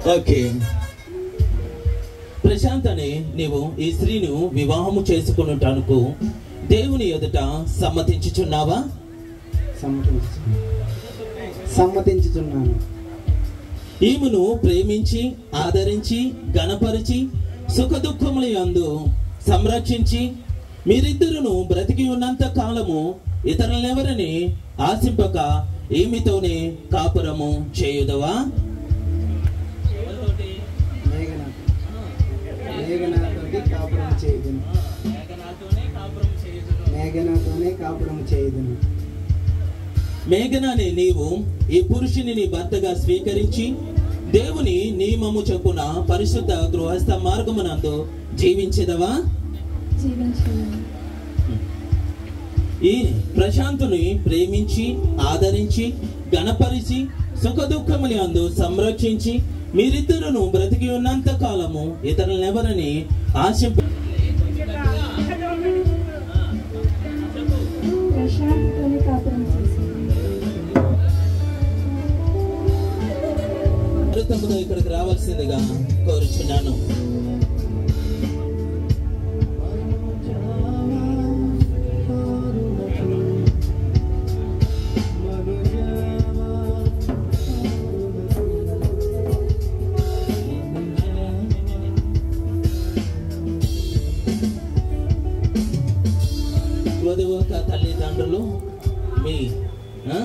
Okay Prashanth అనే నీవు ఈ స్త్రీని వివాహము చేసుకున్నటనుకు దేవుని ఎదుట సమ్మతించుచున్నావా సమ్మతించు సమ్మతించుచున్నాను ఈమెను ప్రేమించి ఆదరించి గణపరిచి సుఖదుఖముల యందు సంరక్షించి మీరిద్దరును బ్రతికి ఉన్నంత కాలము ఇతరులెవరని ఆశింపక ఈమెతోనే కాపురము చేయుదవా మేఘన మేఘనాతోటి కాపురం చేయదును మేఘనాతోనే కాపురం చేయదును మేఘనానే నీవు ఈ పురుషుని నీ భర్తగా స్వీకరించి దేవుని నియమము చొప్పున పరిశుద్ధ గృహస్థ మార్గమునందు జీవించదవా జీవించను ఈ ప్రశాంతుని ప్రేమించి ఆదరించి గణపరిచి సుఖ దుఃఖములు అందు సంరక్షించి మీరిద్దరును బ్రతికి ఉన్నంత కాలము ఇతరులెవరని ఆశింప ప్రశాంతతోనే కాపురం చేశాను తమ్ముడు ఇక్కడికి రావాల్సిందిగా కోరుచున్నాను వధువుక తల్లిదండ్రులు మీ ఆ?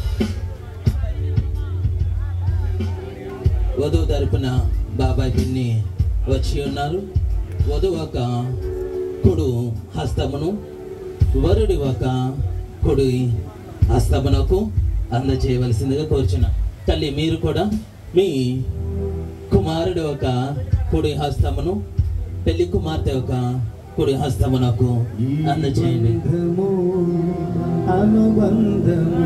వధువు తరపున బాబాయ్ పిన్ని వచ్చి ఉన్నారు వధువు ఒక కుడు హస్తమును వరుడి ఒక కుడి హస్తమునకు అందజేయవలసిందిగా కోరుచున్నా తల్లి మీరు కూడా మీ కుమారుడి ఒక కుడి హస్తమును పెళ్లి కుమార్తె ఒక కుడి హస్తమునకు అందజేయండి బంధము అనుబంధము